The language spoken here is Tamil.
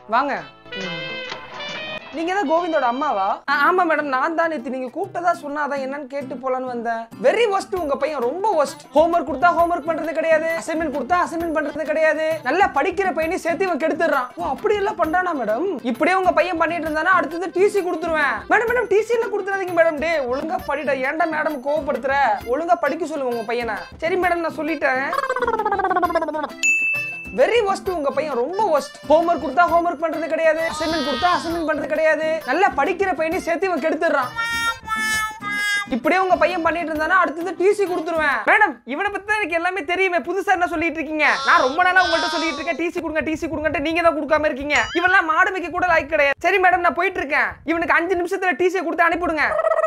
வாங்க நீங்க தான் கோவிந்தோட அம்மாவா ஆ, ஆமா மேடம் நான் தான் நேத்து நீங்க கூப்பிட்டதா சொன்னா அதான் என்னன்னு கேட்டு போலான்னு வந்தேன் வெரி ஒஸ்ட் உங்க பையன் ரொம்ப ஒஸ்ட் ஹோம்ஒர்க் கொடுத்தா ஹோம்ஒர்க் பண்றது கிடையாது அசைன்மெண்ட் கொடுத்தா அசைன்மெண்ட் பண்றது கிடையாது நல்லா படிக்கிற பையனை சேர்த்து இவன் கெடுத்துறான் ஓ அப்படி எல்லாம் பண்றானா மேடம் இப்படியே உங்க பையன் பண்ணிட்டு இருந்தானா அடுத்தது டிசி கொடுத்துருவேன் மேடம் மேடம் டிசி எல்லாம் கொடுத்துறாதீங்க மேடம் டே ஒழுங்கா படிடா ஏன்டா மேடம் கோவப்படுத்துற ஒழுங்கா படிக்க சொல்லுங்க உங்க பையனை சரி மேடம் நான் சொல்லிட்டேன் வெரி ஒஸ்ட் உங்க பையன் ரொம்ப ஒஸ்ட் ஹோம்ஒர்க் கொடுத்தா ஹோம்ஒர்க் பண்றது கிடையாது அசைன்மெண்ட் கொடுத்தா அசைன்மெண்ட் பண்றது கிடையாது நல்லா படிக்கிற பையனை சேர்த்து இவன் கெடுத்துறான் இப்படியே உங்க பையன் பண்ணிட்டு இருந்தானா அடுத்தது டிசி கொடுத்துருவேன் மேடம் இவனை பத்தி தான் எனக்கு எல்லாமே தெரியுமே புதுசா என்ன சொல்லிட்டு இருக்கீங்க நான் ரொம்ப நாளா உங்கள்ட்ட சொல்லிட்டு இருக்கேன் டிசி கொடுங்க டிசி கொடுங்கன்ட்டு நீங்க தான் கொடுக்காம இருக்கீங்க இவெல்லாம் மாடு வைக்க கூட லைக் கிடையாது சரி மேடம் நான் போயிட்டு இருக்கேன் இவனுக்கு அஞ்சு நிமிஷத்துல டிசி கொடுத்து அனுப்பிவிடுங்க